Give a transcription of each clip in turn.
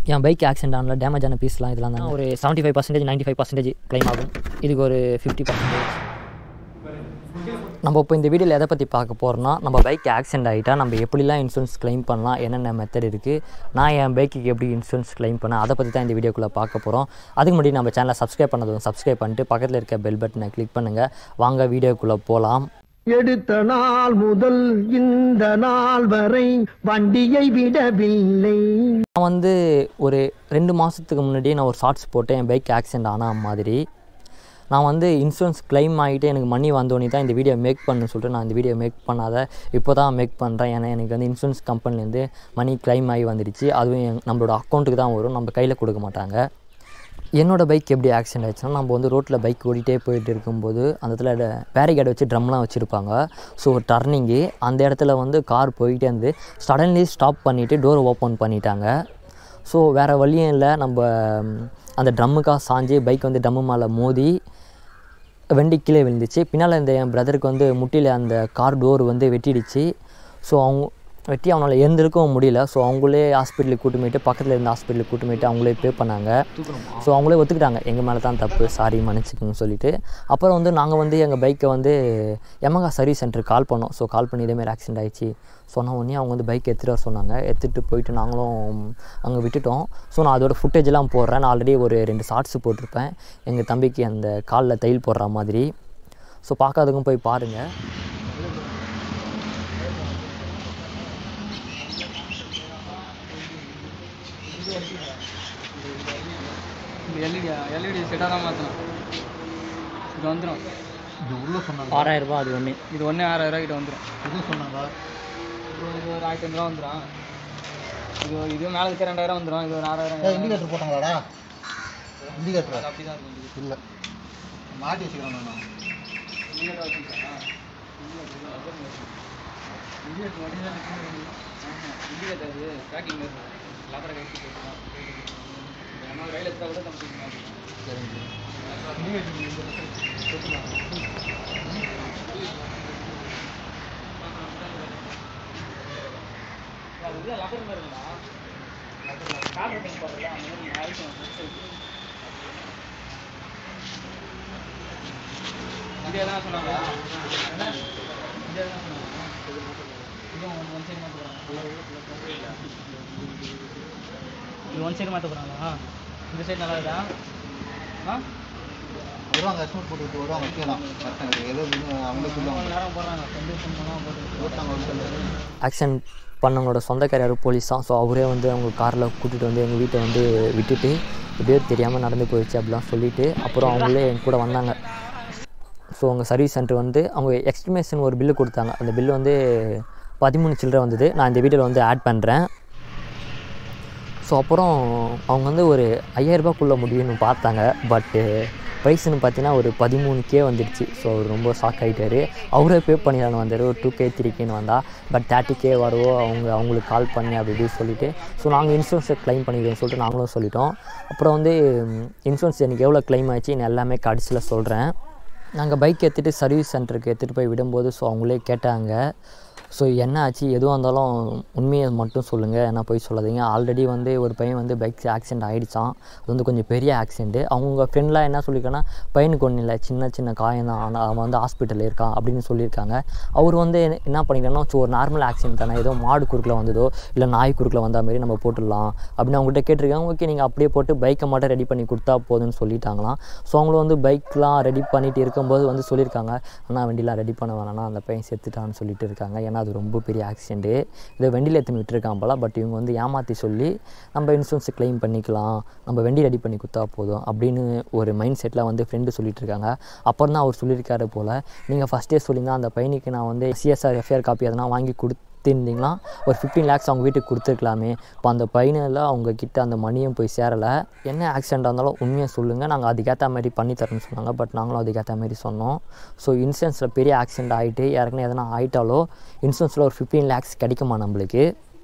என் bike accident ஆனல damage ஆன பீஸ்லாம் இதெல்லாம் தான் ஒரு seventy five percentage ninety five percentage claim ஆகும் இதுக்கு ஒரு ஃபிஃப்டி பர்சன்டேஜ் நம்ம இப்போ இந்த வீடியோவில் எதை பற்றி பார்க்க போகிறோம்னா நம்ம பைக் ஆக்சிடென்ட் ஆகிட்டா நம்ம எப்படிலாம் இன்சூரன்ஸ் க்ளைம் பண்ணலாம் என்னென்ன மெத்தட் இருக்குது நான் என் பைக்குக்கு எப்படி இன்சூரன்ஸ் க்ளைம் பண்ணேன் அதை பற்றி தான் இந்த வீடியோக்குள்ளே பார்க்க போகிறோம் அதுக்கு முன்னாடி நம்ம சேனலை சப்ஸ்கிரைப் பண்ணதும் சப்ஸ்கிரைப் பண்ணிட்டு பக்கத்தில் இருக்க பெல் பட்டனை கிளிக் பண்ணுங்கள் வாங்க வீடியோக்குள்ளே போகலாம் எடுத்த நாள் முதல் இந்த நாள் வரை வண்டியை விடவில்லை நான் வந்து ஒரு ரெண்டு மாதத்துக்கு முன்னாடியே நான் ஒரு ஷார்ட்ஸ் போட்டேன் என் பைக் ஆக்சிடென்ட் ஆன மாதிரி நான் வந்து இன்சூரன்ஸ் க்ளைம் ஆகிட்டு எனக்கு மணி வந்தோடனே தான் இந்த வீடியோ மேக் பண்ணு சொல்லிட்டு நான் இந்த வீடியோ மேக் பண்ணாத இப்போ தான் மேக் பண்ணுறேன் ஏன்னா எனக்கு வந்து இன்சூரன்ஸ் கம்பெனிலேருந்து மணி க்ளைம் ஆகி வந்துடுச்சு அதுவும் என் நம்மளோட அக்கௌண்ட்டுக்கு தான் வரும் நம்ம கையில் கொடுக்க மாட்டாங்க என்னோடய பைக் எப்படி ஆக்சிடென்ட் ஆயிடுச்சுன்னா நம்ம வந்து ரோட்டில் பைக் ஓடிட்டே போயிட்டு இருக்கும்போது அந்த இடத்துல பேரிகேட் வச்சு ட்ரம்லாம் வச்சுருப்பாங்க ஸோ ஒரு டர்னிங்கு அந்த இடத்துல வந்து கார் போயிட்டே இருந்து சடன்லி ஸ்டாப் பண்ணிவிட்டு டோர் ஓப்பன் பண்ணிட்டாங்க ஸோ வேறு வழியும் இல்லை நம்ம ம், அந்த ட்ரம்முக்காக சாஞ்சு பைக் வந்து ட்ரம்மு மேலே மோதி வண்டி கீழே விழுந்துச்சு பின்னால் இந்த என் பிரதருக்கு வந்து முட்டியில் அந்த கார் டோர் வந்து வெட்டிடுச்சு ஸோ அவங்க வெட்டி அவனால் எழுந்திருக்கவும் முடியல ஸோ அவங்களே ஹாஸ்பிட்டலுக்கு கூட்டு போயிட்டு பக்கத்தில் இருந்த ஹாஸ்பிட்டலுக்கு கூட்டு போயிட்டு அவங்களே பே பண்ணாங்க ஸோ அவங்களே ஒத்துக்கிட்டாங்க எங்கள் மேலே தான் தப்பு சாரி மன்னிச்சுக்கோங்கன்னு சொல்லிட்டு அப்புறம் வந்து நாங்கள் வந்து எங்கள் பைக்கை வந்து எமகா சர்வீஸ் சென்டருக்கு கால் பண்ணோம் ஸோ கால் பண்ணி இதேமாதிரி ஆக்சிடென்ட் ஆயிடுச்சு சொன்ன உடனே அவங்க வந்து பைக் எடுத்துகிட்டு வர சொன்னாங்க எடுத்துகிட்டு போயிட்டு நாங்களும் அங்கே விட்டுட்டோம் ஸோ நான் அதோட ஃபுட்டேஜ்லாம் போடுறேன் நான் ஆல்ரெடி ஒரு ரெண்டு ஷார்ட்ஸ் போட்டிருப்பேன் எங்கள் தம்பிக்கு அந்த காலில் தையல் போடுற மாதிரி ஸோ பார்க்காதவங்க போய் பாருங்கள் இந்த எல்இடி எல்இடி செட்டாக தான் மாற்றணும் இது வந்துடும் இது உள்ள சொன்னாங்க ஆறாயிரம் ரூபாய் அது ஒன்று இது ஒன்று ஆறாயிரம் ரூபா கிட்ட வந்துடும் இது சொன்னாங்க அப்புறம் இது ஒரு ஆயிரத்தி ஐநூறுவா வந்துடும் இது இது மேலே இருக்க ரெண்டாயிரம் வந்துடும் இது ஒரு ஆறாயிரம் இண்டிகேட்டர் போட்டாங்களாடா இண்டிகேட்டர் அப்படி தான் இருக்கும் இது இல்லை மாட்டி வச்சுக்கிறேன் நான் இண்டிகேட்டர் வச்சுக்கிறேன் இண்டிகேட்டர் மட்டும் தான் இண்டிகேட்டர் அது பேக்கிங் லப்பரை கட்டி போட்டுருக்கோம் நம்ம ரயில் எடுத்தால் கூட நம்ம சரிங்க அது லப்பர் மாதிரி இருக்குடா கார் ரைட்டிங் போடுறதா அந்த மாதிரி ஆயிடுச்சு இதே தான் சொன்னாங்க இதே தான் சொன்னாங்க இது ஒன் ஒன் சைடு மாற்ற போகிறாங்க இது ஒன் சைடு மாற்ற போகிறாங்களா இந்த சைடு நல்லா இருக்கா ஆ வருவாங்க எஸ்டிமேட் போட்டுக்கிட்டு வருவாங்க கேட்கலாம் கரெக்டாக ஏதோ இது அவங்களே மூணு சொல்லுவாங்க மணி நேரம் போடுறாங்க கண்டிஷன் பண்ணால் போட்டு போட்டாங்க ஒரு சிலர். ஆக்சிடென்ட் பண்ணவங்களோட சொந்தக்கார யாரும் போலீஸ் தான் ஸோ அவரே வந்து அவங்க காரில் கூட்டிகிட்டு வந்து எங்கள் வீட்டை வந்து விட்டுட்டு எப்படியோ தெரியாமல் நடந்து போயிடுச்சு அப்படிலாம் சொல்லிவிட்டு அப்புறம் அவங்களே என் கூட வந்தாங்க ஸோ அவங்க சர்வீஸ் சென்டர் வந்து அவங்க எக்ஸ்டிமேஷன் ஒரு பில்லு கொடுத்தாங்க அந்த பில்லு வந்து பதிமூணு சில்லரை வந்தது நான் இந்த வீடியோவில் வந்து ஆட் பண்ணுறேன் ஸோ அப்புறம் அவங்க வந்து ஒரு ஐயாயிரரூபாக்குள்ளே முடியும்னு பார்த்தாங்க பட்டு ப்ரைஸ்னு பார்த்தீங்கன்னா ஒரு பதிமூணு கே வந்துடுச்சு ஸோ அவர் ரொம்ப ஷாக் ஆகிட்டாரு அவரே பே பண்ணிடலான்னு வந்தார் ஒரு டூ கே த்ரீ கேன்னு வந்தால் பட் தேர்ட்டி கே வரவோ அவங்க அவங்களுக்கு கால் பண்ணி அப்படி இப்படி சொல்லிவிட்டு ஸோ நாங்கள் இன்சூரன்ஸை க்ளைம் பண்ணிக்கிறோம்னு சொல்லிட்டு நாங்களும் சொல்லிட்டோம் அப்புறம் வந்து இன்சூரன்ஸ் எனக்கு எவ்வளோ க்ளைம் ஆச்சு நான் எல்லாமே கடைசியில் சொல்கிறேன் நாங்கள் பைக் எடுத்துகிட்டு சர்வீஸ் சென்டருக்கு எடுத்துகிட்டு போய் விடும்போது ஸோ அவங்களே கேட்டாங்க ஸோ என்ன ஆச்சு எதுவாக இருந்தாலும் உண்மையை மட்டும் சொல்லுங்கள் ஏன்னா போய் சொல்லாதீங்க ஆல்ரெடி வந்து ஒரு பையன் வந்து பைக் ஆக்சிடென்ட் ஆகிடுச்சான் அது வந்து கொஞ்சம் பெரிய ஆக்சிடென்ட்டு அவங்க ஃப்ரெண்ட்லாம் என்ன சொல்லியிருக்காங்கன்னா பையனுக்கு ஒன்றும் இல்லை சின்ன சின்ன காயம் தான் ஆனால் அவன் வந்து ஹாஸ்பிட்டலில் இருக்கான் அப்படின்னு சொல்லியிருக்காங்க அவர் வந்து என்ன பண்ணிட்டாங்கன்னா ஸோ ஒரு நார்மல் ஆக்சிடென்ட் தானே ஏதோ மாடு குறுக்கில் வந்ததோ இல்லை நாய் குறுக்கில் வந்த மாதிரி நம்ம போட்டுடலாம் அப்படின்னு அவங்ககிட்ட கேட்டிருக்காங்க ஓகே நீங்கள் அப்படியே போட்டு பைக்கை மட்டும் ரெடி பண்ணி கொடுத்தா போதும்னு சொல்லிட்டாங்களாம் ஸோ அவங்களும் வந்து பைக்லாம் ரெடி பண்ணிட்டு இருக்கும்போது வந்து சொல்லியிருக்காங்க அண்ணா வண்டிலாம் ரெடி பண்ண வேணாம்னா அந்த பையன் செத்துட்டான்னு சொல்லிட்டு இருக்காங்க ஏன்னா அது ரொம்ப பெரிய ஆக்சிடென்ட்டு இதை வண்டியில் எடுத்துன்னு விட்டுருக்கான் போல பட் இவங்க வந்து ஏமாற்றி சொல்லி நம்ம இன்சூரன்ஸ் க்ளைம் பண்ணிக்கலாம் நம்ம வண்டி ரெடி பண்ணி கொடுத்தா போதும் அப்படின்னு ஒரு மைண்ட் செட்டில் வந்து ஃப்ரெண்டு சொல்லிட்டு இருக்காங்க அப்புறம் தான் அவர் சொல்லியிருக்காரு போல் நீங்கள் ஃபஸ்ட்டே சொல்லியிருந்தா அந்த பையனுக்கு நான் வந்து சிஎஸ்ஆர் எஃப்ஐஆர் காப்பி அதெல்லாம் வாங்கி கொடுத்துருந்தீங்களா ஒரு ஃபிஃப்டீன் லேக்ஸ் அவங்க வீட்டுக்கு கொடுத்துருக்கலாமே இப்போ அந்த பையனில் அவங்க கிட்ட அந்த மணியும் போய் சேரலை என்ன ஆக்சிடென்ட் இருந்தாலும் உண்மையை சொல்லுங்கள் நாங்கள் அதுக்கேற்ற மாதிரி பண்ணி தரோம்னு சொன்னாங்க பட் நாங்களும் அதுக்கேற்ற மாதிரி சொன்னோம் ஸோ இன்சூரன்ஸில் பெரிய ஆக்சிடென்ட் ஆகிட்டு யாருக்குன்னு எதனா ஆகிட்டாலோ இன்சூரன்ஸில் ஒரு ஃபிஃப்டீன் லேக்ஸ் கிடைக்குமா நம்மளுக்கு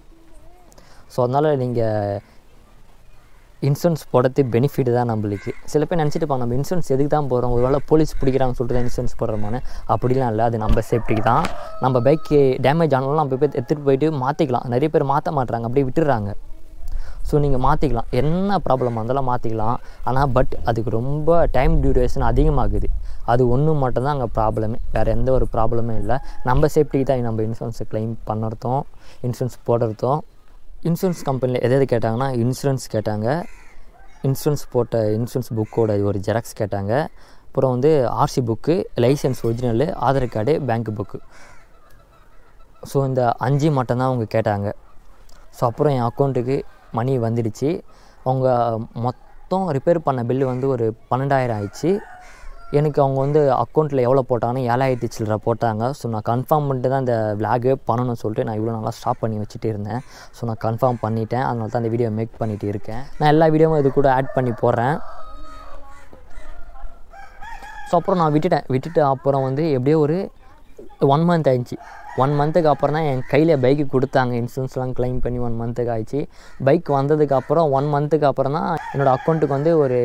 ஸோ அதனால் நீங்கள் இன்சூரன்ஸ் போடுறது பெனிஃபிட் தான் நம்மளுக்கு சில பேர் நினச்சிட்டு இருப்பாங்க நம்ம இன்சூரன்ஸ் எதுக்கு தான் போகிறோம் ஒருவேளை போலீஸ் பிடிக்கிறாங்கன்னு சொல்லிட்டு தான் இன்சூரன்ஸ் போடுறோமான்னு அப்படிலாம் இல்லை அது நம்ம சேஃப்டிக்கு தான் நம்ம பைக்கு டேமேஜ் ஆனாலும் நம்ம போய் எடுத்துகிட்டு போயிட்டு மாற்றிக்கலாம் நிறைய பேர் மாற்ற மாட்றாங்க அப்படியே விட்டுடுறாங்க ஸோ நீங்கள் மாற்றிக்கலாம் என்ன ப்ராப்ளம் இருந்தாலும் மாற்றிக்கலாம் ஆனால் பட் அதுக்கு ரொம்ப டைம் டியூரேஷன் அதிகமாகுது அது ஒன்று மட்டும்தான் அங்கே ப்ராப்ளமே வேறு எந்த ஒரு ப்ராப்ளமே இல்லை நம்ம சேஃப்டிக்கு தான் நம்ம இன்சூரன்ஸை க்ளைம் பண்ணுறதும் இன்சூரன்ஸ் போடுறதும் இன்சூரன்ஸ் கம்பெனியில் எது எது கேட்டாங்கன்னா இன்சூரன்ஸ் கேட்டாங்க இன்சூரன்ஸ் போட்ட இன்சூரன்ஸ் புக்கோட ஒரு ஜெராக்ஸ் கேட்டாங்க அப்புறம் வந்து RC book licence original Aadhaar card bank book so இந்த அஞ்சு மட்டும்தான் அவங்க கேட்டாங்க ஸோ அப்புறம் என் அக்கௌண்ட்டுக்கு மணி வந்துடுச்சு அவங்க மொத்தம் ரிப்பேர் பண்ண பில்லு வந்து ஒரு பன்னெண்டாயிரம் ஆயிடுச்சு எனக்கு அவங்க வந்து அக்கௌண்ட்டில் எவ்வளோ போட்டாங்கன்னு ஏழாயிரத்தி சில்லற போட்டாங்க ஸோ நான் கன்ஃபார்ம் பண்ணிட்டு தான் இந்த விளாகே பண்ணணும்னு சொல்லிட்டு நான் இவ்வளோ நல்லா ஸ்டாப் பண்ணி வச்சுட்டு இருந்தேன் ஸோ நான் கன்ஃபார்ம் பண்ணிட்டேன் அதனால தான் இந்த வீடியோ மேக் பண்ணிகிட்டு இருக்கேன் நான் எல்லா வீடியோவும் இது கூட ஆட் பண்ணி போடுறேன் ஸோ அப்புறம் நான் விட்டுட்டேன் விட்டுட்டு அப்புறம் வந்து எப்படியோ ஒரு ஒன் மந்த் ஆயிடுச்சு ஒன் மந்த்துக்கு அப்புறம் தான் என் கையில் பைக்கு கொடுத்தாங்க இன்சூரன்ஸ்லாம் க்ளைம் பண்ணி ஒன் மந்த்துக்கு ஆயிடுச்சு பைக் வந்ததுக்கு அப்புறம் ஒன் மந்த்துக்கு அப்புறம் தான் என்னோடய அக்கௌண்ட்டுக்கு வந்து ஒரு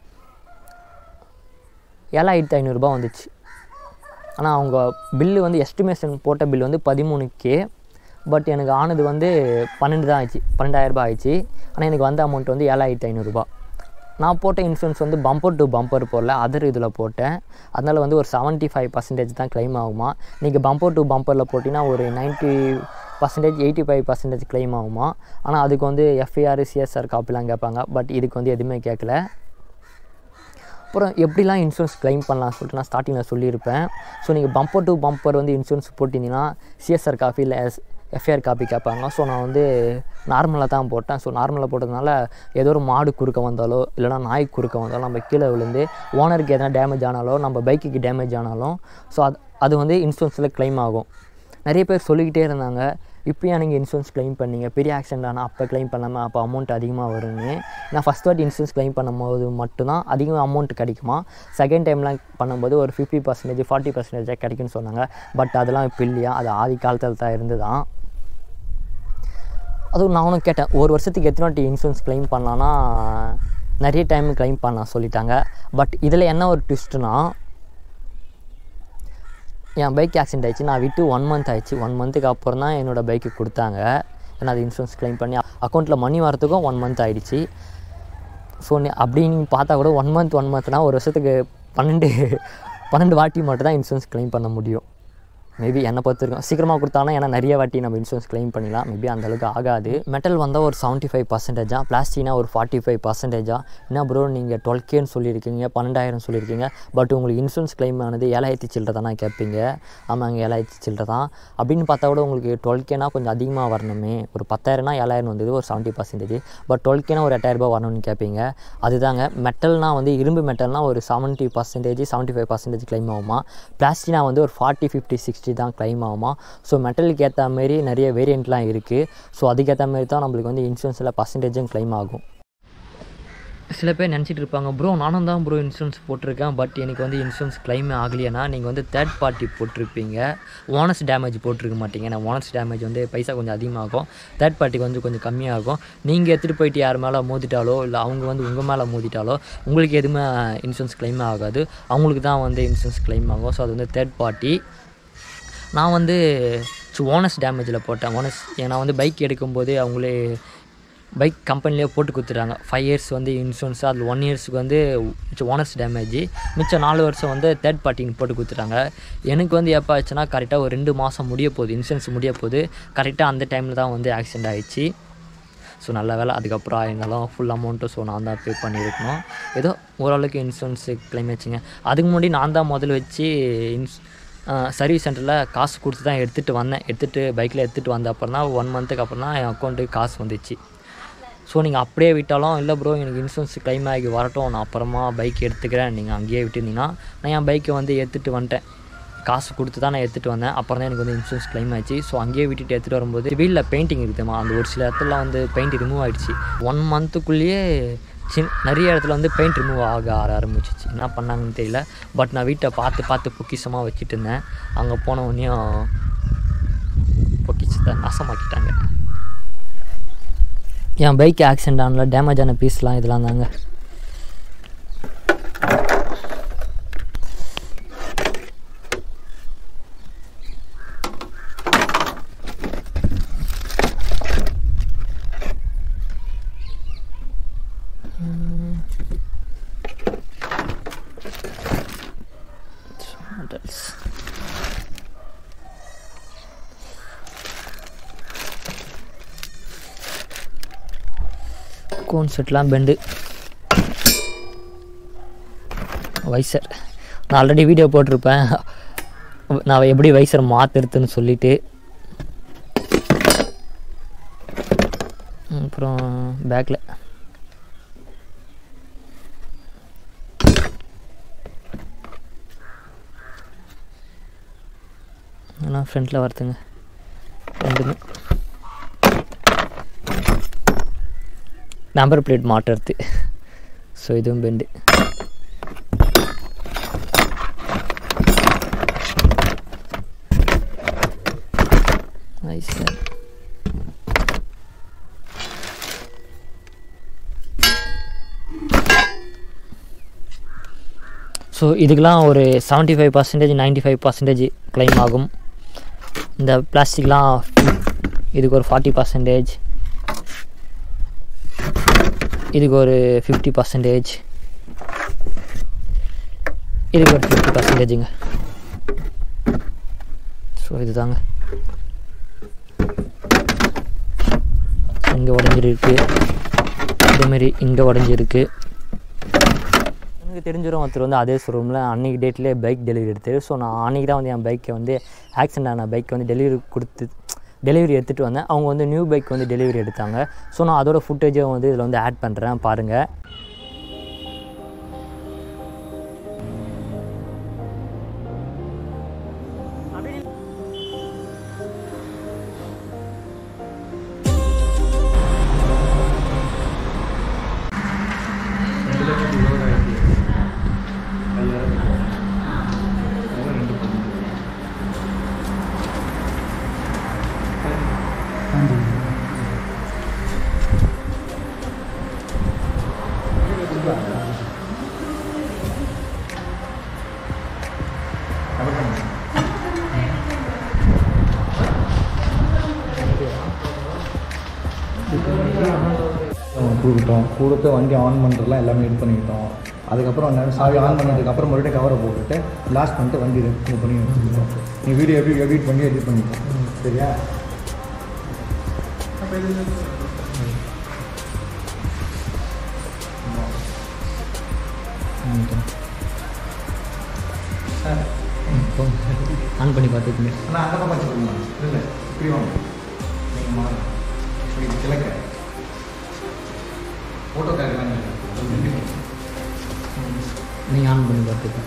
ஏழாயிரத்து ஐநூறுரூபா வந்துச்சு ஆனால் அவங்க பில்லு வந்து எஸ்டிமேஷன் போட்ட பில் வந்து பதிமூணு கே பட் எனக்கு ஆனது வந்து பன்னெண்டு தான் ஆயிடுச்சு பன்னெண்டாயிரரூபா ஆயிடுச்சு ஆனால் எனக்கு வந்த அமௌண்ட் வந்து ஏழாயிரத்து ஐநூறுரூபா நான் போட்ட இன்சூரன்ஸ் வந்து பம்பர் டு பம்பர் போடல அதர் இதில் போட்டேன் அதனால் வந்து ஒரு செவன்ட்டி ஃபைவ் பர்சன்டேஜ் தான் க்ளைம் ஆகுமா நீங்கள் பம்பர் டு பம்பரில் போட்டிங்கன்னா ஒரு ninety percentage eighty five percentage claim ஆகுமா ஆனால் அதுக்கு வந்து எஃப்ஐஆர் சிஎஸ்ஆர் காப்பிலாம் கேட்பாங்க பட் இதுக்கு வந்து எதுவுமே கேட்கல அப்புறம் எப்படிலாம் இன்சூரன்ஸ் க்ளைம் பண்ணலாம் சொல்லிட்டு நான் ஸ்டார்டிங்கில் சொல்லியிருப்பேன் ஸோ நீங்கள் பம்பர் டு பம்பர் வந்து இன்சூரன்ஸ் போட்டிங்கன்னா சிஎஸ்ஆர் காப்பி இல்லை எஸ் எஃப்ஐஆர் காப்பி கேட்பாங்க ஸோ நான் வந்து நார்மலாக தான் போட்டேன் ஸோ நார்மலாக போட்டதுனால ஏதோ ஒரு மாடு குறுக்க வந்தாலோ இல்லைனா நாய் குறுக்க வந்தாலோ நம்ம கீழே விழுந்து ஓனருக்கு எதனா டேமேஜ் ஆனாலோ நம்ம பைக்குக்கு டேமேஜ் ஆனாலும் ஸோ அது அது வந்து இன்சூரன்ஸில் க்ளைம் ஆகும் நிறைய பேர் சொல்லிக்கிட்டே இருந்தாங்க இப்போயா நீங்கள் இன்சூரன்ஸ் க்ளைம் பண்ணீங்க பெரிய ஆக்சிடென்ட் ஆனால் அப்போ க்ளைம் பண்ணாமல் அப்போ அமௌண்ட் அதிகமாக வரும்னு நான் ஃபஸ்ட் வாட்டி இன்சூரன்ஸ் க்ளைம் பண்ணும்போது மட்டும்தான் அதிகமாக அமௌண்ட் கிடைக்குமா செகண்ட் டைம்லாம் பண்ணும்போது ஒரு ஃபிஃப்டி பர்சன்டேஜ் ஃபார்ட்டி பர்சன்டேஜாக கிடைக்குன்னு சொன்னாங்க பட் அதெல்லாம் இப்போ இல்லையா அது ஆதி காலத்தில் தான் இருந்து தான் அதுவும் நானும் கேட்டேன் ஒரு வருஷத்துக்கு எத்தனை வாட்டி இன்சூரன்ஸ் க்ளைம் பண்ணலான்னா நிறைய டைம் க்ளைம் பண்ணலாம் சொல்லிட்டாங்க பட் இதில் என்ன ஒரு ட்விஸ்ட்டுனா என் பைக் ஆக்சிடென்ட் ஆயிடுச்சு நான் விட்டு ஒன் மந்த் ஆயிடுச்சு ஒன் மந்த்துக்கு அப்புறம் தான் என்னோடய பைக்கு கொடுத்தாங்க ஏன்னா அது இன்சூரன்ஸ் க்ளைம் பண்ணி அக்கௌண்ட்டில் மணி வரத்துக்கும் ஒன் மந்த் ஆயிடுச்சு ஸோ அப்படின்னு பார்த்தா கூட ஒன் மந்த் ஒன் மந்த்னால் ஒரு வருஷத்துக்கு பன்னெண்டு பன்னெண்டு வாட்டி மட்டும் தான் இன்சூரன்ஸ் க்ளைம் பண்ண முடியும் மேபி என்னை பொறுத்த வரைக்கும் சீக்கிரமாக கொடுத்தாங்கன்னா ஏன்னா நிறைய வாட்டி நம்ம இன்சூரன்ஸ் க்ளைம் பண்ணிடலாம் மேபி அந்தளவுக்கு ஆகாது மெட்டல் வந்தால் ஒரு செவன்ட்டி ஃபைவ் பர்சன்டேஜாக பிளாஸ்டிக்னா ஒரு ஃபார்ட்டி ஃபைவ் பர்சன்டேஜாக என்ன ப்ரோ நீங்கள் டுவெல் கேன்னு சொல்லியிருக்கீங்க பன்னெண்டாயிரம் சொல்லியிருக்கீங்க பட் உங்களுக்கு இன்சூரன்ஸ் க்ளைம் ஆனது ஏழாயிரத்தி சில்லற தானே கேட்பீங்க ஆமாங்க ஏழாயிரத்தி சில்லற தான் அப்படின்னு பார்த்தா கூட உங்களுக்கு டுவெல் கேனா கொஞ்சம் அதிகமாக வரணுமே ஒரு பத்தாயிரம்னா ஏழாயிரம் வந்தது ஒரு செவன்ட்டி பர்சன்டேஜ் பட் டுவெல் கேனா ஒரு எட்டாயிரரூபா வரணும்னு கேட்பீங்க அதுதாங்க மெட்டல்னால் வந்து இரும்பு மெட்டல்னால் ஒரு seventy percentage seventy five percentage claim ஆகுமா பிளாஸ்டிக்னா வந்து ஒரு ஃபார்ட்டி ஃபிஃப்டி சிக்ஸ்டி தான் க்ளைம் ஆகுமா ஸோ மெட்டலுக்கு ஏற்ற மாரி நிறைய வேரியண்ட்லாம் இருக்குது ஸோ அதுக்கேற்ற மாரி தான் நம்மளுக்கு வந்து இன்சூரன்ஸில் பர்சன்டேஜும் க்ளைம் ஆகும் சில பேர் நினச்சிட்டு இருப்பாங்க ப்ரோ நானும் தான் ப்ரோ இன்சூரன்ஸ் போட்டிருக்கேன் பட் எனக்கு வந்து இன்சூரன்ஸ் க்ளைமே ஆகலையேனா நீங்கள் வந்து தேர்ட் பார்ட்டி போட்டிருப்பீங்க ஓனர்ஸ் டேமேஜ் போட்டிருக்க மாட்டீங்க ஏன்னா ஓனர்ஸ் டேமேஜ் வந்து பைசா கொஞ்சம் அதிகமாகும் தேர்ட் பார்ட்டிக்கு வந்து கொஞ்சம் கம்மியாகும் நீங்கள் எடுத்துகிட்டு போயிட்டு யார் மேலே மோதிட்டாலோ இல்லை அவங்க வந்து உங்கள் மேலே மோதிட்டாலோ உங்களுக்கு எதுவுமே இன்சூரன்ஸ் க்ளைமே ஆகாது அவங்களுக்கு தான் வந்து இன்சூரன்ஸ் க்ளைம் ஆகும் ஸோ அது வந்து தேர்ட் பார்ட்டி நான் வந்து ஓனர்ஸ் டேமேஜில் போட்டேன் ஓனர்ஸ் நான் வந்து பைக் எடுக்கும்போது அவங்களே பைக் கம்பெனிலே போட்டு கொடுத்துட்டாங்க ஃபைவ் இயர்ஸ் வந்து இன்சூரன்ஸ் அதில் ஒன் இயர்ஸுக்கு வந்து ஓனர்ஸ் டேமேஜ் மிச்சம் நாலு வருஷம் வந்து தேர்ட் பார்ட்டின்னு போட்டு கொடுத்துட்டாங்க எனக்கு வந்து எப்போ ஆச்சுன்னா கரெக்டாக ஒரு ரெண்டு மாதம் முடிய போகுது இன்சூரன்ஸ் முடிய போகுது கரெக்டாக அந்த டைமில் தான் வந்து ஆக்சிடெண்ட் ஆயிடுச்சு ஸோ நல்ல வேலை அதுக்கப்புறம் இருந்தாலும் ஃபுல் அமௌண்ட்டும் ஸோ நான் தான் பே பண்ணியிருக்கணும் ஏதோ ஓரளவுக்கு இன்சூரன்ஸு கிளைம் வச்சுங்க அதுக்கு முன்னாடி நான் தான் முதல்ல வச்சு இன்ஸ் சர்வீஸ் சென்டரில் காசு கொடுத்து தான் எடுத்துகிட்டு வந்தேன் எடுத்துகிட்டு பைக்கில் எடுத்துகிட்டு வந்த அப்புறம் தான் ஒன் மந்த்துக்கு அப்புறம் தான் என் அக்கௌண்ட்டுக்கு காசு வந்துச்சு ஸோ நீங்கள் அப்படியே விட்டாலும் இல்லை ப்ரோ எனக்கு இன்சூரன்ஸ் கிளைம் ஆகி வரட்டும் நான் அப்புறமா பைக் எடுத்துக்கிறேன் நீங்கள் அங்கேயே விட்டுருந்தீங்கன்னா நான் என் பைக்கை வந்து எடுத்துகிட்டு வந்துட்டேன் காசு கொடுத்து தான் நான் எடுத்துகிட்டு வந்தேன் அப்புறம் தான் எனக்கு வந்து இன்சூரன்ஸ் கிளைம் ஆச்சு ஸோ அங்கேயே விட்டுட்டு எடுத்துகிட்டு வரும்போது வீலில் பெயிண்டிங் இருக்குதுமா அந்த ஒரு சில இடத்துல வந்து பெயிண்ட் ரிமூவ் ஆகிடுச்சு ஒன் மந்த்துக்குள்ளேயே சின் நிறைய இடத்துல வந்து பெயிண்ட் ரிமூவ் ஆக ஆர ஆரம்பிச்சிச்சு என்ன பண்ணாங்கன்னு தெரியல பட் நான் வீட்டை பார்த்து பார்த்து பொக்கிஷமாக வச்சுட்டு இருந்தேன் அங்கே போன உடனேயும் பொக்கிஷத்தை நாசமாக்கிட்டாங்க என் பைக் ஆக்சிடென்ட் ஆனல டேமேஜ் ஆன பீஸ்லாம் இதெல்லாம் தாங்க What else? கோன் செட்லாம் பெண்டு வைசர் நான் ஆல்ரெடி வீடியோ போட்டிருப்பேன் நான் எப்படி வைசர் மாற்றுறதுன்னு சொல்லிட்டு அப்புறம் பேக்கில் ஆனால் ஃப்ரண்ட்டில் வருதுங்க ரெண்டுமே நம்பர் பிளேட் மாட்டுறது ஸோ இதுவும் பெண்டு நைஸ் சார் ஸோ இதுக்கெலாம் ஒரு seventy five percentage ninety five percentage claim ஆகும் இந்த பிளாஸ்டிக்லாம் இதுக்கு ஒரு ஃபார்ட்டி பர்சன்டேஜ் இதுக்கு ஒரு ஃபிஃப்டி பர்சன்டேஜ் இதுக்கு ஒரு ஃபிஃப்டி பர்சன்டேஜுங்க ஸோ இதுதாங்க இங்கே உடஞ்சிருக்கு இதேமாரி இங்கே உடஞ்சிருக்கு எனக்கு தெரிஞ்சிடும் ஒருத்தர் வந்து அதே ஷோரூமில் அன்றைக்கி டேட்லேயே பைக் டெலிவரி எடுத்தார் ஸோ நான் அன்றைக்கி தான் வந்து என் பைக்கை வந்து ஆக்சிடென்ட் ஆன பைக்கை வந்து டெலிவரி கொடுத்து டெலிவரி எடுத்துகிட்டு வந்தேன் அவங்க வந்து நியூ பைக் வந்து டெலிவரி எடுத்தாங்க ஸோ நான் அதோட ஃபுட்டேஜை வந்து இதில் வந்து ஆட் பண்ணுறேன் பாருங்கள் கொடுத்துட்டோம் கொடுத்து வண்டி ஆன் பண்ணுறதுலாம் எல்லாமே இது பண்ணிக்கிட்டோம் அதுக்கப்புறம் என்ன சாவி ஆன் பண்ணதுக்கப்புறம் மறுபடியும் கவரை போட்டுட்டு லாஸ்ட் பண்ணிட்டு வண்டி இது பண்ணி வச்சுக்கிட்டோம் நீ வீடியோ எப்படி எடிட் பண்ணி எடிட் பண்ணிட்டோம் சரியா ஆன் பண்ணி பார்த்துக்குங்க ஆனால் அந்த பக்கம் வச்சுக்கோங்க இல்லை இப்படி வாங்க நீங்கள் மாறு இப்படி கிழக்க ஃபோட்டோ கேட்கலாம் நீங்கள் ஆன் பண்ணி பார்த்துக்கங்க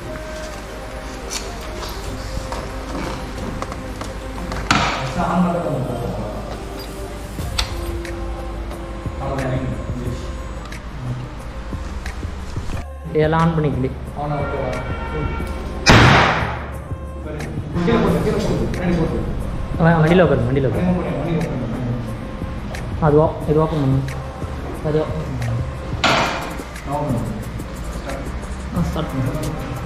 இதெல்லாம் ஆன் பண்ணிக்கலி வண்டியில் உட்காரு வண்டியில் உட்காரு அதுவா இது ஓப்பன் பண்ணு அதுவா ஆ ஸ்டார்ட் பண்ணு